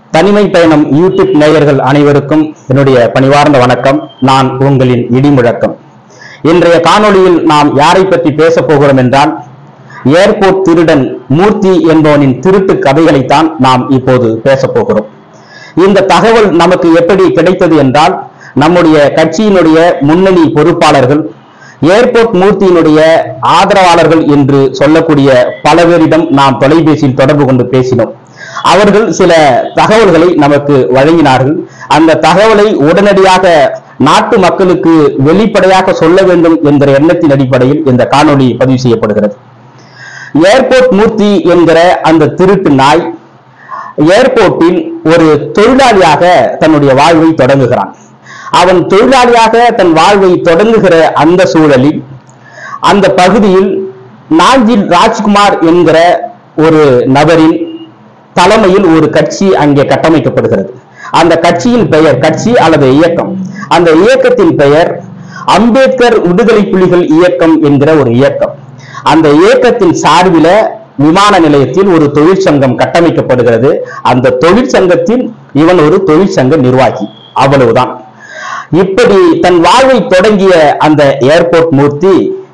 தனிமை பயணம் யூடியூப் நேயர்கள் அனைவருக்கும் என்னுடைய பணிவார்ந்த வணக்கம் நான் உங்களின் இடிமுழக்கம் இன்றைய காணொளியில் நாம் யாரை பற்றி பேசப் போகிறோம் என்றால் ஏர்போர்ட் திருடன் மூர்த்தி என்பவனின் திருட்டு கதைகளைத்தான் நாம் இப்போது பேசப் போகிறோம் இந்த தகவல் நமக்கு எப்படி கிடைத்தது என்றால் நம்முடைய கட்சியினுடைய முன்னணி பொறுப்பாளர்கள் ஏர்போர்ட் மூர்த்தியினுடைய ஆதரவாளர்கள் என்று சொல்லக்கூடிய பல பேரிடம் நாம் தொலைபேசியில் தொடர்பு கொண்டு பேசினோம் அவர்கள் சில தகவல்களை நமக்கு வழங்கினார்கள் அந்த தகவலை உடனடியாக நாட்டு மக்களுக்கு வெளிப்படையாக சொல்ல வேண்டும் என்கிற எண்ணத்தின் அடிப்படையில் இந்த காணொளி பதிவு செய்யப்படுகிறது ஏர்போர்ட் மூர்த்தி என்கிற அந்த திருட்டு நாய் ஏர்போர்ட்டில் ஒரு தொழிலாளியாக தன்னுடைய வாழ்வை தொடங்குகிறான் அவன் தொழிலாளியாக தன் வாழ்வை தொடங்குகிற அந்த சூழலில் அந்த பகுதியில் நாஞ்சில் ராஜ்குமார் என்கிற ஒரு நபரின் தலைமையில் ஒரு கட்சி அங்கே கட்டமைக்கப்படுகிறது அந்த கட்சியின் பெயர் கட்சி அல்லது இயக்கம் அந்த இயக்கத்தின் பெயர் அம்பேத்கர் விடுதலை புலிகள் இயக்கம் என்கிற ஒரு இயக்கம் அந்த இயக்கத்தின் சார்பில விமான நிலையத்தில் ஒரு தொழிற்சங்கம் கட்டமைக்கப்படுகிறது அந்த தொழிற்சங்கத்தில் இவன் ஒரு தொழிற்சங்க நிர்வாகி அவ்வளவுதான் இப்படி தன் வாழ்வை தொடங்கிய அந்த ஏர்போர்ட் மூர்த்தி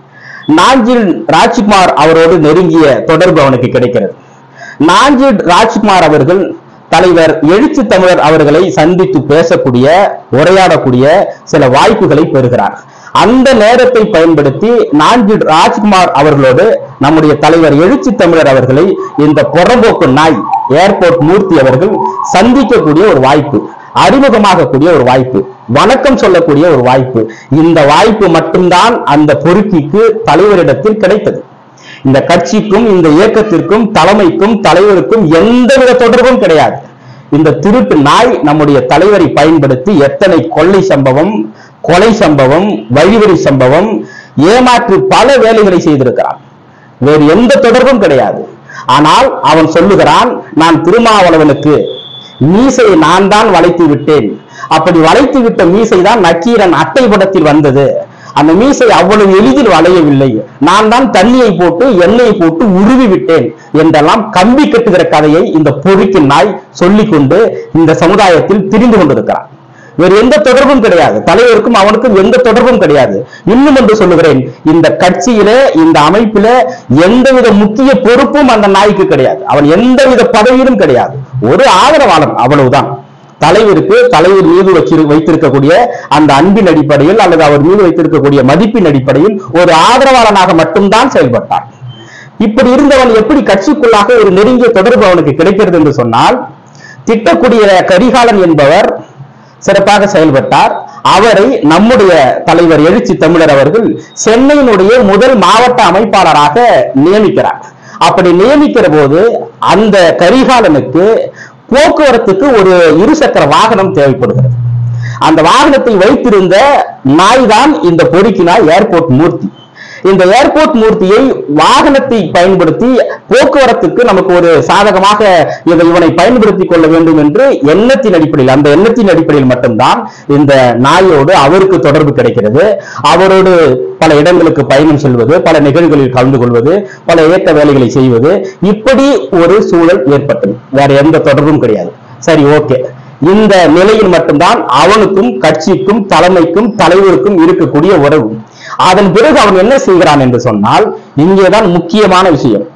நாஞ்சில் ராஜ்குமார் அவரோடு நெருங்கிய தொடர்பு அவனுக்கு கிடைக்கிறது நாஞ்சில் ராஜ்குமார் அவர்கள் தலைவர் எழுச்சி தமிழர் அவர்களை சந்தித்து பேசக்கூடிய உரையாடக்கூடிய சில வாய்ப்புகளை பெறுகிறார் அந்த நேரத்தை பயன்படுத்தி நாஞ்சில் ராஜ்குமார் அவர்களோடு நம்முடைய தலைவர் எழுச்சி தமிழர் அவர்களை இந்த புறம்போக்கு நாய் ஏர்போர்ட் மூர்த்தி அவர்கள் சந்திக்கக்கூடிய ஒரு வாய்ப்பு அறிமுகமாகக்கூடிய ஒரு வாய்ப்பு வணக்கம் சொல்லக்கூடிய ஒரு வாய்ப்பு இந்த வாய்ப்பு மட்டும்தான் அந்த பொறுக்கிக்கு தலைவரிடத்தில் கிடைத்தது இந்த கட்சிக்கும் இந்த இயக்கத்திற்கும் தலைமைக்கும் தலைவருக்கும் எந்தவித தொடர்பும் கிடையாது இந்த திருட்டு நாய் நம்முடைய தலைவரை பயன்படுத்தி எத்தனை கொள்ளை சம்பவம் கொலை சம்பவம் வழிவரி சம்பவம் ஏமாற்று பல வேலைகளை செய்திருக்கிறான் வேறு எந்த தொடர்பும் கிடையாது ஆனால் அவன் சொல்லுகிறான் நான் திருமாவளவனுக்கு மீசையை நான் தான் வளைத்து விட்டேன் அப்படி வளைத்து விட்ட மீசை தான் நக்கீரன் அட்டை படத்தில் வந்தது அந்த மீசை அவ்வளவு எளிதில் வளையவில்லை நான் தான் தண்ணியை போட்டு எண்ணெயை போட்டு உருவி விட்டேன் என்றெல்லாம் கம்பி கட்டுகிற கதையை இந்த பொறுக்கு நாய் சொல்லிக்கொண்டு இந்த சமுதாயத்தில் திரிந்து கொண்டிருக்கிறான் வேறு எந்த தொடர்பும் கிடையாது தலைவருக்கும் அவனுக்கும் எந்த தொடர்பும் கிடையாது இன்னும் என்று சொல்லுகிறேன் இந்த கட்சியில இந்த அமைப்பில எந்தவித முக்கிய பொறுப்பும் அந்த நாய்க்கு கிடையாது அவன் எந்தவித பதவியிலும் கிடையாது ஒரு ஆதரவாளன் அவ்வளவுதான் தலைவருக்கு தலைவர் மீது வச்சிரு வைத்திருக்கக்கூடிய அந்த அன்பின் அடிப்படையில் அல்லது அவர் மீது வைத்திருக்கக்கூடிய மதிப்பின் அடிப்படையில் ஒரு ஆதரவாளனாக மட்டும்தான் செயல்பட்டார் இப்படி இருந்தவன் எப்படி கட்சிக்குள்ளாக ஒரு நெருங்கிய தொடர்பு அவனுக்கு கிடைக்கிறது என்று சொன்னால் திட்டக்கூடிய கரிகாலன் என்பவர் சிறப்பாக செயல்பட்டார் அவரை நம்முடைய தலைவர் எழுச்சி தமிழர் அவர்கள் சென்னையினுடைய முதல் மாவட்ட அமைப்பாளராக நியமிக்கிறார் அப்படி நியமிக்கிற போது அந்த கரிகாலனுக்கு போக்குவரத்துக்கு ஒரு இருசக்கர வாகனம் தேவைப்படுகிறது அந்த வாகனத்தை வைத்திருந்த நாய் தான் இந்த பொறுக்கி நாய் ஏர்போர்ட் மூர்த்தி இந்த ஏர்போர்ட் மூர்த்தியை வாகனத்தை பயன்படுத்தி போக்குவரத்துக்கு நமக்கு ஒரு சாதகமாக இதை இவனை பயன்படுத்திக் கொள்ள வேண்டும் என்று எண்ணத்தின் அடிப்படையில் அந்த எண்ணத்தின் அடிப்படையில் மட்டும்தான் இந்த நாயோடு அவருக்கு தொடர்பு கிடைக்கிறது அவரோடு பல இடங்களுக்கு பயணம் செல்வது பல நிகழ்வுகளில் கலந்து கொள்வது பல இயக்க வேலைகளை செய்வது இப்படி ஒரு சூழல் ஏற்பட்டது வேற எந்த தொடர்பும் கிடையாது சரி ஓகே இந்த நிலையில் மட்டும்தான் அவனுக்கும் கட்சிக்கும் தலைமைக்கும் தலைவருக்கும் இருக்கக்கூடிய உறவு அதன் பிறகு அவன் என்ன செய்கிறான் என்று சொன்னால் இங்கேதான் முக்கியமான விஷயம்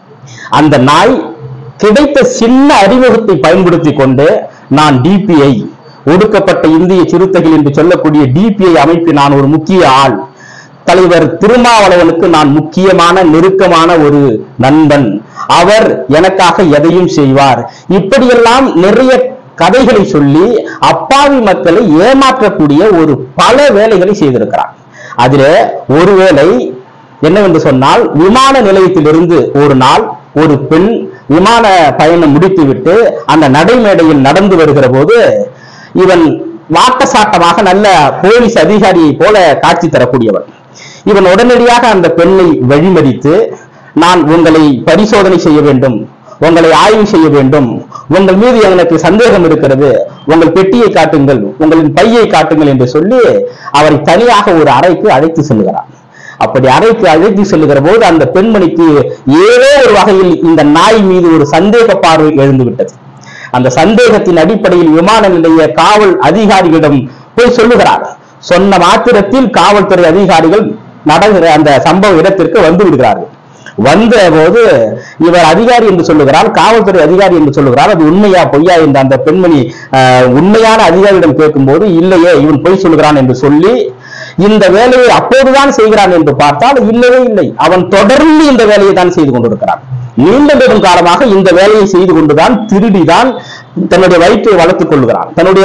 அந்த நாய் கிடைத்த சின்ன அறிமுகத்தை பயன்படுத்தி கொண்டு நான் டிபிஐ ஒடுக்கப்பட்ட இந்திய சிறுத்தைகள் என்று சொல்லக்கூடிய டிபிஐ அமைப்பில் நான் ஒரு முக்கிய ஆள் தலைவர் திருமாவளவனுக்கு நான் முக்கியமான நெருக்கமான ஒரு நண்பன் அவர் எனக்காக எதையும் செய்வார் இப்படியெல்லாம் நிறைய கதைகளை சொல்லி அப்பாவி மக்களை ஏமாற்றக்கூடிய ஒரு பல வேலைகளை செய்திருக்கிறார் அதிலே ஒருவேளை என்னவென்று சொன்னால் விமான நிலையத்திலிருந்து ஒரு நாள் ஒரு பெண் விமான பயணம் முடித்துவிட்டு அந்த நடைமேடையில் நடந்து வருகிற போது இவன் வாட்டசாட்டமாக நல்ல போலீஸ் அதிகாரியை போல காட்சி தரக்கூடியவன் இவன் உடனடியாக அந்த பெண்ணை வழிமறித்து நான் உங்களை பரிசோதனை செய்ய வேண்டும் உங்களை ஆய்வு செய்ய வேண்டும் உங்கள் மீது எனக்கு சந்தேகம் இருக்கிறது உங்கள் பெட்டியை காட்டுங்கள் உங்களின் பையை காட்டுங்கள் என்று சொல்லி அவரை தனியாக ஒரு அறைக்கு அழைத்து செல்கிறார் அப்படி அறைக்கு அழைத்து செல்லுகிற போது அந்த பெண்மணிக்கு ஏதோ ஒரு வகையில் இந்த நாய் மீது ஒரு சந்தேக பார்வை எழுந்து விட்டது அந்த சந்தேகத்தின் அடிப்படையில் விமான நிலைய காவல் அதிகாரிகளிடம் போய் சொல்லுகிறார் சொன்ன மாத்திரத்தில் காவல்துறை அதிகாரிகள் நடக்கிற அந்த சம்பவ இடத்திற்கு வந்து விடுகிறார்கள் வந்த போது இவர் அதிகாரி என்று சொல்லுகிறார் காவல்துறை அதிகாரி என்று சொல்லுகிறார் அது உண்மையா பொய்யா என்று அந்த பெண்மணி ஆஹ், உண்மையான அதிகாரியிடம் கேட்கும்போது இல்லையே இவன் பொய் சொல்லுகிறான் என்று சொல்லி இந்த வேலையை அப்போதுதான் செய்கிறான் என்று பார்த்தால் இல்லவே இல்லை அவன் தொடர்ந்து இந்த வேலையை தான் செய்து கொண்டிருக்கிறான் நீண்ட நெடும் காலமாக இந்த வேலையை செய்து கொண்டுதான் திருடிதான் தன்னுடைய வயிற்றை வளர்த்துக் கொள்கிறான் தன்னுடைய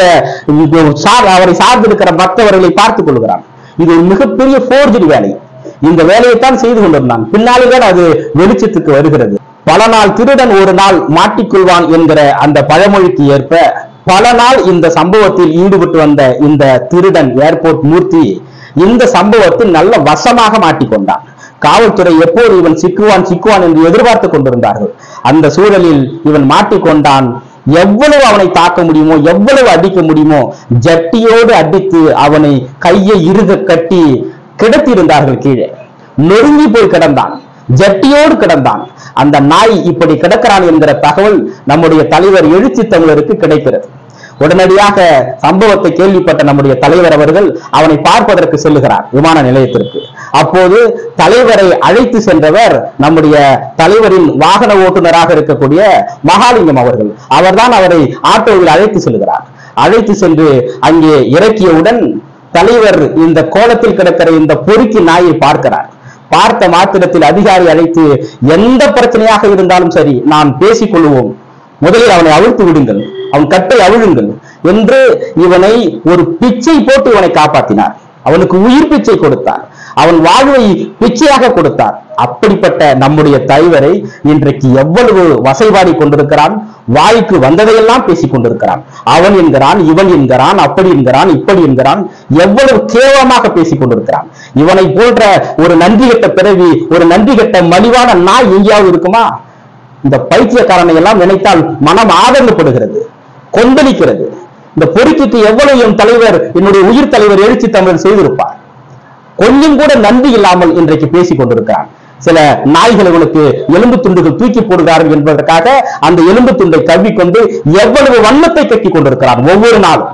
சார் அவரை சார்ந்திருக்கிற மற்றவர்களை பார்த்துக் கொள்கிறான் இது ஒரு மிகப்பெரிய போர்ஜரி வேலை இந்த வேலையைத்தான் செய்து கொண்டிருந்தான் பின்னால்தான் அது வெளிச்சத்துக்கு வருகிறது பல நாள் திருடன் ஒரு நாள் மாட்டிக்கொள்வான் என்கிற அந்த பழமொழிக்கு ஏற்ப பல நாள் இந்த சம்பவத்தில் ஈடுபட்டு வந்த இந்த திருடன் ஏர்போர்ட் மூர்த்தி இந்த சம்பவத்தில் நல்ல வசமாக மாட்டிக்கொண்டான் காவல்துறை எப்போது இவன் சிக்குவான் சிக்குவான் என்று எதிர்பார்த்து கொண்டிருந்தார்கள் அந்த சூழலில் இவன் மாட்டிக்கொண்டான் எவ்வளவு அவனை தாக்க முடியுமோ எவ்வளவு அடிக்க முடியுமோ ஜட்டியோடு அடித்து அவனை கையை இறுக கட்டி கிடத்தியிருந்தார்கள் கீழே நொறுங்கி போய் கிடந்தான் ஜட்டியோடு கிடந்தான் அந்த நாய் இப்படி கிடக்கிறான் என்கிற தகவல் நம்முடைய தலைவர் எழுச்சி தமிழருக்கு கிடைக்கிறது உடனடியாக சம்பவத்தை கேள்விப்பட்ட நம்முடைய தலைவர் அவர்கள் அவனை பார்ப்பதற்கு செல்லுகிறார் விமான நிலையத்திற்கு அப்போது தலைவரை அழைத்து சென்றவர் நம்முடைய தலைவரின் வாகன ஓட்டுநராக இருக்கக்கூடிய மகாலிங்கம் அவர்கள் அவர்தான் அவரை ஆட்டோவில் அழைத்து செல்கிறார் அழைத்து சென்று அங்கே இறக்கியவுடன் தலைவர் இந்த கோலத்தில் கிடக்கிற இந்த பொறுக்கி நாயை பார்க்கிறார் பார்த்த மாத்திரத்தில் அதிகாரி அழைத்து எந்த பிரச்சனையாக இருந்தாலும் சரி நாம் பேசிக் கொள்வோம் முதலில் அவனை அவிழ்த்து விடுங்கள் அவன் கட்டை அவிழுங்கள் என்று இவனை ஒரு பிச்சை போட்டு இவனை காப்பாற்றினார் அவனுக்கு உயிர் பிச்சை கொடுத்தார் அவன் வாழ்வை பிச்சையாக கொடுத்தார் அப்படிப்பட்ட நம்முடைய தலைவரை இன்றைக்கு எவ்வளவு வசைபாடி கொண்டிருக்கிறான் வாய்க்கு வந்ததையெல்லாம் பேசிக் கொண்டிருக்கிறான் அவன் என்கிறான் இவன் என்கிறான் அப்படி என்கிறான் இப்படி என்கிறான் எவ்வளவு கேவலமாக பேசிக் கொண்டிருக்கிறான் இவனை போன்ற ஒரு நன்றி கெட்ட பிறவி ஒரு நன்றி கெட்ட மலிவான நாய் எங்கேயாவது இருக்குமா இந்த பைத்தியக்காரனை எல்லாம் நினைத்தால் மனம் ஆதங்கப்படுகிறது கொந்தளிக்கிறது இந்த பொறுக்கிக்கு எவ்வளவு என் தலைவர் என்னுடைய உயிர் தலைவர் எழுச்சி தமிழர் செய்திருப்பார் கொஞ்சம் கூட நன்றி இல்லாமல் இன்றைக்கு பேசிக் கொண்டிருக்கிறான் சில நாய்கள் இவனுக்கு எலும்பு துண்டுகள் தூக்கி போடுகிறார்கள் என்பதற்காக அந்த எலும்பு துண்டை கவ்விக்கொண்டு எவ்வளவு வண்ணத்தை கட்டிக் கொண்டிருக்கிறான் ஒவ்வொரு நாளும்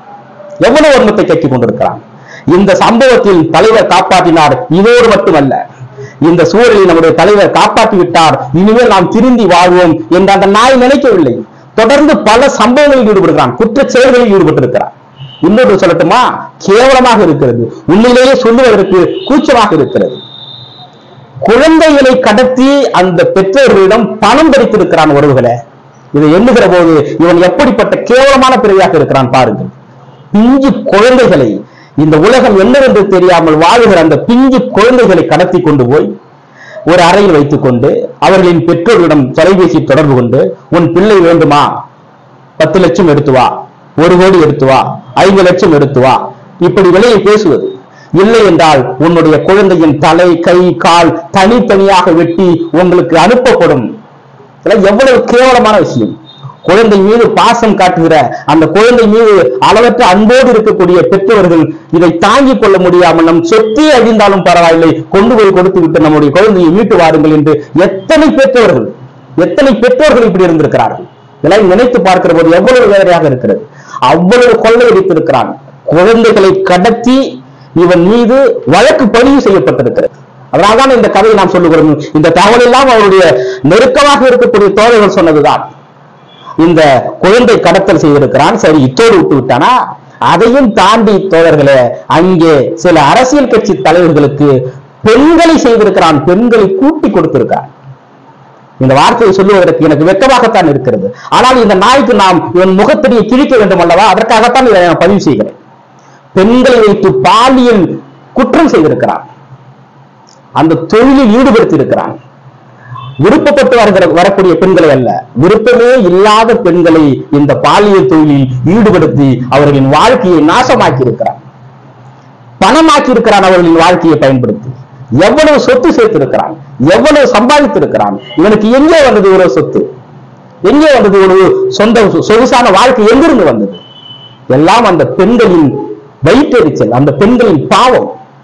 எவ்வளவு வன்மத்தை கட்டிக் கொண்டிருக்கிறான் இந்த சம்பவத்தில் தலைவர் காப்பாற்றினார் இதோடு மட்டுமல்ல இந்த சூழலில் நம்முடைய தலைவர் காப்பாற்றி விட்டார் இனிமேல் நாம் திருந்தி வாழ்வோம் என்று அந்த நாய் நினைக்கவில்லை தொடர்ந்து பல சம்பவங்களில் ஈடுபடுகிறான் குற்றச் செயல்களில் ஈடுபட்டிருக்கிறான் இன்னொன்று சொல்லட்டுமா கேவலமாக இருக்கிறது உண்மையிலேயே சொல்லுவதற்கு கூச்சமாக இருக்கிறது குழந்தைகளை கடத்தி அந்த பெற்றோர்களிடம் பணம் பறித்திருக்கிறான் உறவுகளை இதை எண்ணுகிற போது இவன் எப்படிப்பட்ட கேவலமான பிறவியாக இருக்கிறான் பாருங்கள் பிஞ்சு குழந்தைகளை இந்த உலகம் என்னவென்று தெரியாமல் வாழுகிற அந்த பிஞ்சு குழந்தைகளை கடத்தி கொண்டு போய் ஒரு அறையில் வைத்துக் கொண்டு அவர்களின் பெற்றோர்களிடம் தொலைபேசி தொடர்பு கொண்டு உன் பிள்ளை வேண்டுமா பத்து லட்சம் எடுத்து வா ஒரு கோடி எடுத்து வா ஐந்து லட்சம் எடுத்து வா இப்படி விலையை பேசுவது இல்லை என்றால் உன்னுடைய குழந்தையின் தலை கை கால் தனித்தனியாக வெட்டி உங்களுக்கு அனுப்பப்படும் இதெல்லாம் எவ்வளவு கேவலமான விஷயம் குழந்தை மீது பாசம் காட்டுகிற அந்த குழந்தை மீது அளவற்ற அன்போடு இருக்கக்கூடிய பெற்றோர்கள் இதை தாங்கிக் கொள்ள முடியாமல் நம் சொத்தே அழிந்தாலும் பரவாயில்லை கொண்டு போய் கொடுத்து விட்டு நம்முடைய குழந்தையை மீட்டு வாருங்கள் என்று எத்தனை பெற்றோர்கள் எத்தனை பெற்றோர்கள் இப்படி இருந்திருக்கிறார்கள் இதெல்லாம் நினைத்து பார்க்கிற போது எவ்வளவு வேதனையாக இருக்கிறது அவ்வளவு கொள்ளையடித்திருக்கிறான் குழந்தைகளை கடத்தி இவன் மீது வழக்கு பதிவு செய்யப்பட்டிருக்கிறது அதனால்தான் இந்த கதையை நாம் சொல்லுகிறோம் இந்த தகவல் எல்லாம் அவருடைய நெருக்கமாக இருக்கக்கூடிய தோழர்கள் சொன்னதுதான் இந்த குழந்தை கடத்தல் செய்திருக்கிறான் சரி இத்தோடு விட்டு விட்டானா அதையும் தாண்டி தோழர்களே அங்கே சில அரசியல் கட்சி தலைவர்களுக்கு பெண்களை செய்திருக்கிறான் பெண்களை கூட்டி கொடுத்திருக்கிறான் இந்த வார்த்தையை சொல்லுவதற்கு எனக்கு வெட்கமாகத்தான் இருக்கிறது ஆனால் இந்த நாய்க்கு நாம் இவன் முகத்தடியை கிழிக்க வேண்டும் அல்லவா அதற்காகத்தான் இதை நான் பதிவு செய்கிறேன் பெண்களை வைத்து பாலியல் குற்றம் செய்திருக்கிறான் அந்த தொழிலில் ஈடுபடுத்தி இருக்கிறான் விருப்பப்பட்டு வருகிற வரக்கூடிய பெண்களை அல்ல விருப்பமே இல்லாத பெண்களை இந்த பாலியல் தொழிலில் ஈடுபடுத்தி அவர்களின் வாழ்க்கையை நாசமாக்கி இருக்கிறான் பணமாக்கி இருக்கிறான் அவர்களின் வாழ்க்கையை பயன்படுத்தி எவ்வளவு சொத்து சேர்த்திருக்கிறான் எவ்வளவு சம்பாதித்திருக்கிறான் இவனுக்கு எங்கே வந்தது இவ்வளவு சொத்து எங்கே வந்தது இவ்வளவு சொந்த சொகுசான வாழ்க்கை எங்கிருந்து வந்தது எல்லாம் அந்த பெண்களின் வயிற்றெரிச்சல் அந்த பெண்களின் பாவம்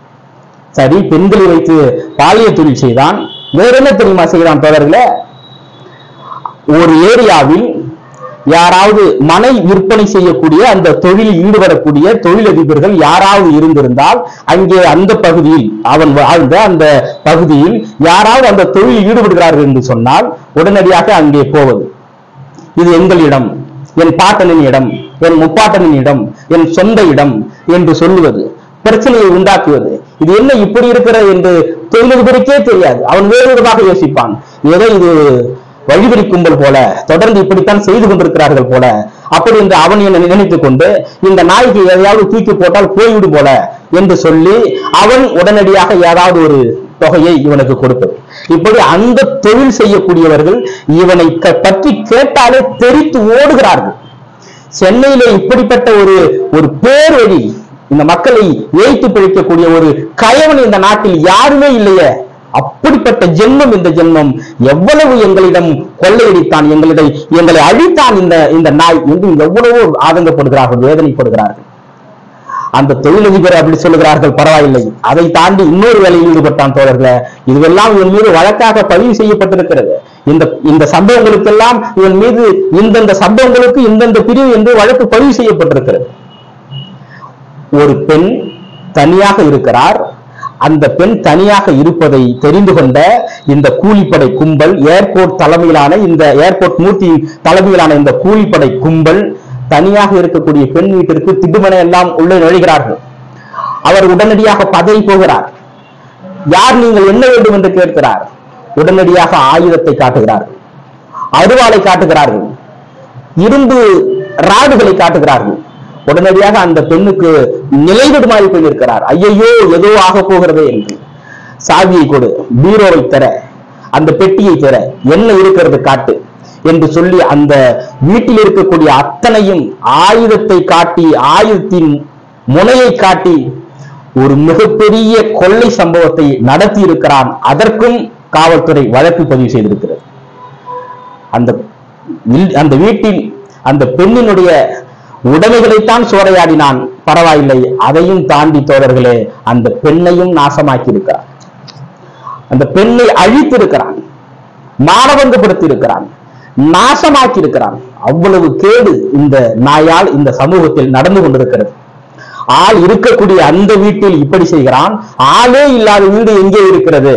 சரி பெண்களை வைத்து பாலியல் தொழில் செய்தான் வேற என்ன தெரியுமா செய்தான் தொடர்களே ஒரு ஏரியாவில் யாராவது மனை விற்பனை செய்யக்கூடிய அந்த தொழிலில் ஈடுபடக்கூடிய தொழிலதிபர்கள் யாராவது இருந்திருந்தால் அங்கே அந்த பகுதியில் அவன் வாழ்ந்த அந்த பகுதியில் யாராவது அந்த தொழிலில் ஈடுபடுகிறார்கள் என்று சொன்னால் உடனடியாக அங்கே போவது இது எங்கள் இடம் என் பாட்டனின் இடம் என் முப்பாட்டனின் இடம் என் சொந்த இடம் என்று சொல்லுவது பிரச்சனையை உண்டாக்குவது இது என்ன இப்படி இருக்கிறது என்று தொழிலதிபருக்கே தெரியாது அவன் வேறு விதமாக யோசிப்பான் ஏதோ இது வழிபறி கும்பல் போல தொடர்ந்து இப்படித்தான் செய்து கொண்டிருக்கிறார்கள் போல அப்படி என்று அவன் என்ன நினைத்துக் கொண்டு இந்த நாய்க்கு எதையாவது தூக்கி போட்டால் போய்விடும் போல என்று சொல்லி அவன் உடனடியாக ஏதாவது ஒரு தொகையை இவனுக்கு கொடுப்பது இப்படி அந்த தொழில் செய்யக்கூடியவர்கள் இவனை க- பற்றி கேட்டாலே தெரித்து ஓடுகிறார்கள் சென்னையிலே இப்படிப்பட்ட ஒரு ஒரு பேர்வழி இந்த மக்களை ஏய்த்து பிழைக்கக்கூடிய ஒரு கயவன் இந்த நாட்டில் யாருமே இல்லையே அப்படிப்பட்ட ஜென்மம் இந்த ஜென்மம் எவ்வளவு எங்களிடம் கொள்ளையடித்தான் எங்களிடை எங்களை அழித்தான் இந்த இந்த நாய் என்று எவ்வளவோ ஆதங்கப்படுகிறார்கள் வேதனைப்படுகிறார்கள் அந்த தொழிலதிபர் அப்படி சொல்லுகிறார்கள் பரவாயில்லை அதை தாண்டி இன்னொரு வேலையில் ஈடுபட்டான் தோழர்களே இதுவெல்லாம் இவன் மீது வழக்காக பதிவு செய்யப்பட்டிருக்கிறது இந்த இந்த சம்பவங்களுக்கெல்லாம் இவன் மீது இந்தந்த சம்பவங்களுக்கு இந்தந்த பிரிவு என்று வழக்கு பதிவு செய்யப்பட்டிருக்கிறது ஒரு பெண் தனியாக இருக்கிறார் அந்த பெண் தனியாக இருப்பதை தெரிந்து கொண்ட இந்த கூலிப்படை கும்பல் ஏர்போர்ட் தலைமையிலான இந்த ஏர்போர்ட் மூர்த்தி தலைமையிலான இந்த கூலிப்படை கும்பல் தனியாக இருக்கக்கூடிய பெண் வீட்டிற்கு திடுமன எல்லாம் உள்ளே நுழைகிறார்கள் அவர் உடனடியாக பதறி போகிறார் யார் நீங்கள் என்ன வேண்டும் என்று கேட்கிறார் உடனடியாக ஆயுதத்தை காட்டுகிறார்கள் அருவாளை காட்டுகிறார்கள் இரும்பு ராடுகளை காட்டுகிறார்கள் உடனடியாக அந்த பெண்ணுக்கு நிலைவிடுமாறி போயிருக்கிறார் ஐயையோ ஏதோ ஆக போகிறதே என்று சாவியை கொடு பீரோவை தர அந்த பெட்டியை தர என்ன இருக்கிறது காட்டு என்று சொல்லி அந்த வீட்டில் இருக்கக்கூடிய அத்தனையும் ஆயுதத்தை காட்டி ஆயுதத்தின் முனையை காட்டி ஒரு மிகப்பெரிய கொள்ளை சம்பவத்தை நடத்தி இருக்கிறான் அதற்கும் காவல்துறை வழக்கு பதிவு செய்திருக்கிறது அந்த வில்- அந்த வீட்டில் அந்த பெண்ணினுடைய உடைமைகளைத்தான் சூறையாடினான் பரவாயில்லை அதையும் தாண்டி தோழர்களே அந்த பெண்ணையும் நாசமாக்கி இருக்கிறான் அந்த பெண்ணை அழித்திருக்கிறான் மானபங்கப்படுத்தி இருக்கிறான் நாசமாக்கி இருக்கிறான் அவ்வளவு கேடு இந்த நாயால் இந்த சமூகத்தில் நடந்து கொண்டிருக்கிறது ஆள் இருக்கக்கூடிய அந்த வீட்டில் இப்படி செய்கிறான் ஆளே இல்லாத வீடு எங்கே இருக்கிறது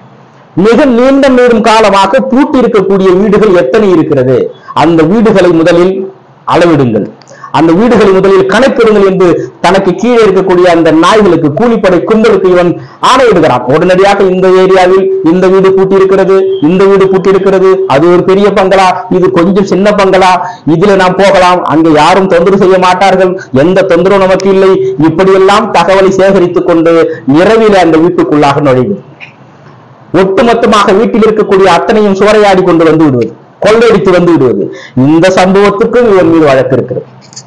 மிக நீண்ட நெடும் காலமாக பூட்டி இருக்கக்கூடிய வீடுகள் எத்தனை இருக்கிறது அந்த வீடுகளை முதலில் அளவிடுங்கள் அந்த வீடுகளை முதலில் கணக்கிடுங்கள் என்று தனக்கு கீழே இருக்கக்கூடிய அந்த நாய்களுக்கு கூலிப்படை கும்பலுக்கு இவன் ஆணையிடுகிறான் உடனடியாக இந்த ஏரியாவில் இந்த வீடு பூட்டி இருக்கிறது இந்த வீடு பூட்டி இருக்கிறது அது ஒரு பெரிய பங்களா இது கொஞ்சம் சின்ன பங்களா இதுல நாம் போகலாம் அங்க யாரும் தொந்தரவு செய்ய மாட்டார்கள் எந்த தொந்தரவும் நமக்கு இல்லை இப்படியெல்லாம் தகவலை சேகரித்துக் கொண்டு இரவில அந்த வீட்டுக்குள்ளாக நுழைவது ஒட்டுமொத்தமாக வீட்டில் இருக்கக்கூடிய அத்தனையும் சூறையாடி கொண்டு வந்து விடுவது கொள்ளையடித்து வந்து விடுவது இந்த சம்பவத்துக்கும் இவன் மீது வழக்கு இருக்கிறது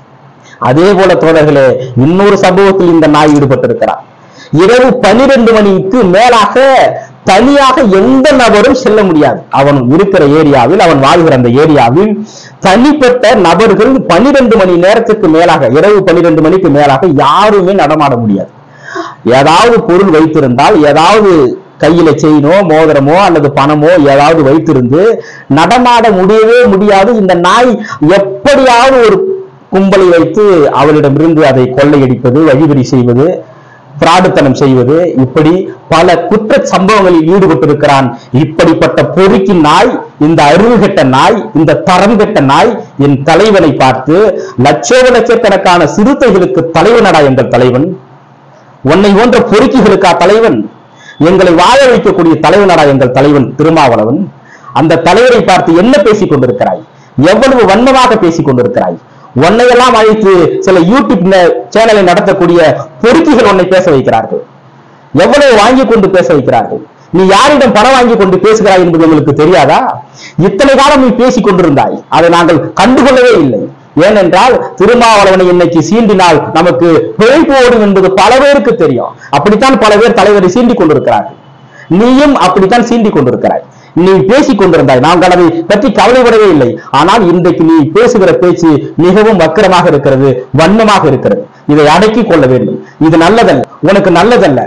அதே போல தோழர்களே இன்னொரு சம்பவத்தில் இந்த நாய் ஈடுபட்டிருக்கிறார் இரவு பனிரெண்டு மணிக்கு மேலாக தனியாக எந்த நபரும் செல்ல முடியாது அவன் இருக்கிற ஏரியாவில் அவன் வாழ்கிற அந்த ஏரியாவில் தனிப்பட்ட நபர்கள் பனிரெண்டு மணி நேரத்துக்கு மேலாக இரவு பனிரெண்டு மணிக்கு மேலாக யாருமே நடமாட முடியாது ஏதாவது பொருள் வைத்திருந்தால் ஏதாவது கையில செயினோ மோதிரமோ அல்லது பணமோ ஏதாவது வைத்திருந்து நடமாட முடியவே முடியாது இந்த நாய் எப்படியாவது ஒரு கும்பலை வைத்து அவளிடமிருந்து அதை கொள்ளையடிப்பது வழிபறி செய்வது பிராடுத்தனம் செய்வது இப்படி பல குற்ற சம்பவங்களில் ஈடுபட்டிருக்கிறான் இப்படிப்பட்ட பொறுக்கி நாய் இந்த அறிவு கெட்ட நாய் இந்த தரம் கெட்ட நாய் என் தலைவனை பார்த்து லட்சோப லட்சக்கணக்கான சிறுத்தைகளுக்கு தலைவனடா எங்கள் தலைவன் உன்னை போன்ற பொறுக்கிகளுக்கா தலைவன் எங்களை வாழ வைக்கக்கூடிய தலைவனடா எங்கள் தலைவன் திருமாவளவன் அந்த தலைவரை பார்த்து என்ன பேசிக் கொண்டிருக்கிறாய் எவ்வளவு வன்மமாக பேசிக் கொண்டிருக்கிறாய் உன்னையெல்லாம் அழைத்து சில யூடியூப் ந- சேனலை நடத்தக்கூடிய பொறுக்கிகள் உன்னை பேச வைக்கிறார்கள் எவ்வளவு வாங்கி கொண்டு பேச வைக்கிறார்கள் நீ யாரிடம் பணம் வாங்கி கொண்டு பேசுகிறாய் என்பது உங்களுக்கு தெரியாதா இத்தனை காலம் நீ பேசிக் கொண்டிருந்தாய் அதை நாங்கள் கண்டுகொள்ளவே இல்லை ஏனென்றால் திருமாவளவனை இன்னைக்கு சீண்டினால் நமக்கு பிழைப்பு ஓடும் என்பது பல பேருக்கு தெரியும் அப்படித்தான் பல பேர் தலைவரை சீண்டிக் கொண்டிருக்கிறார்கள் நீயும் அப்படித்தான் சீண்டிக் கொண்டிருக்கிறாய் நீ பேசிக் கொண்டிருந்தாய் நாங்கள் அதை பற்றி கவலைப்படவே இல்லை ஆனால் இன்றைக்கு நீ பேசுகிற பேச்சு மிகவும் வக்கரமாக இருக்கிறது வன்மமாக இருக்கிறது இதை அடக்கிக் கொள்ள வேண்டும் இது நல்லதல்ல உனக்கு நல்லதல்ல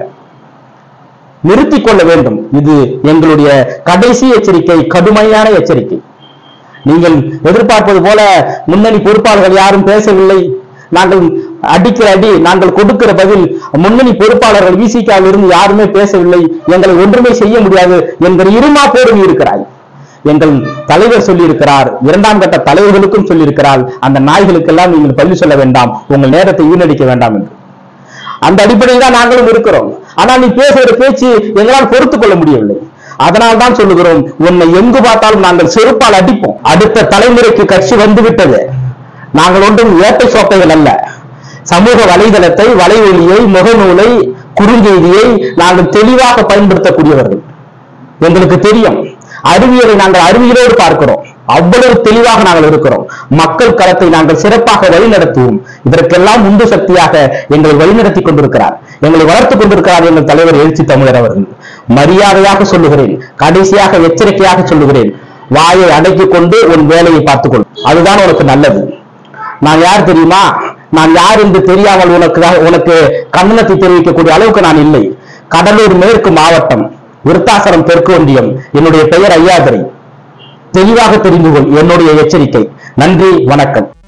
நிறுத்திக் கொள்ள வேண்டும் இது எங்களுடைய கடைசி எச்சரிக்கை கடுமையான எச்சரிக்கை நீங்கள் எதிர்பார்ப்பது போல முன்னணி பொறுப்பாளர்கள் யாரும் பேசவில்லை நாங்கள் அடிக்கிற அடி நாங்கள் கொடுக்கிற பதில் முன்னணி பொறுப்பாளர்கள் விசிகாவில் இருந்து யாருமே பேசவில்லை எங்களை ஒன்றுமே செய்ய முடியாது என்கிற இருமாப்போடு நீ இருக்கிறாய் எங்கள் தலைவர் சொல்லியிருக்கிறார் இரண்டாம் கட்ட தலைவர்களுக்கும் சொல்லியிருக்கிறார் அந்த நாய்களுக்கெல்லாம் நீங்கள் பதில் சொல்ல வேண்டாம் உங்கள் நேரத்தை வீணடிக்க வேண்டாம் என்று அந்த அடிப்படையில் தான் நாங்களும் இருக்கிறோம் ஆனால் நீ பேசுகிற பேச்சு எங்களால் பொறுத்துக் கொள்ள முடியவில்லை அதனால் தான் சொல்லுகிறோம் உன்னை எங்கு பார்த்தாலும் நாங்கள் செருப்பால் அடிப்போம் அடுத்த தலைமுறைக்கு கட்சி வந்து விட்டது நாங்கள் ஒன்றும் ஏட்டை சோப்பைகள் அல்ல சமூக வலைதளத்தை வலைவொலியை முகநூலை குறுஞ்செய்தியை நாங்கள் தெளிவாக பயன்படுத்தக்கூடியவர்கள் எங்களுக்கு தெரியும் அறிவியலை நாங்கள் அறிவியலோடு பார்க்கிறோம் அவ்வளவு தெளிவாக நாங்கள் இருக்கிறோம் மக்கள் களத்தை நாங்கள் சிறப்பாக வழிநடத்துவோம் இதற்கெல்லாம் உந்து சக்தியாக எங்களை வழிநடத்தி கொண்டிருக்கிறார் எங்களை வளர்த்துக் கொண்டிருக்கிறார் எங்கள் தலைவர் எழுச்சி தமிழர் அவர்கள் மரியாதையாக சொல்லுகிறேன் கடைசியாக எச்சரிக்கையாக சொல்லுகிறேன் வாயை அடக்கிக் கொண்டு உன் வேலையை பார்த்துக்கொள் அதுதான் உனக்கு நல்லது நான் யார் தெரியுமா நான் யார் என்று தெரியாமல் உனக்கு உனக்கு கண்டனத்தை தெரிவிக்கக்கூடிய அளவுக்கு நான் இல்லை கடலூர் மேற்கு மாவட்டம் விருத்தாசலம் தெற்கு ஒன்றியம் என்னுடைய பெயர் ஐயாதுரை தெளிவாக தெரிந்து கொள் என்னுடைய எச்சரிக்கை நன்றி வணக்கம்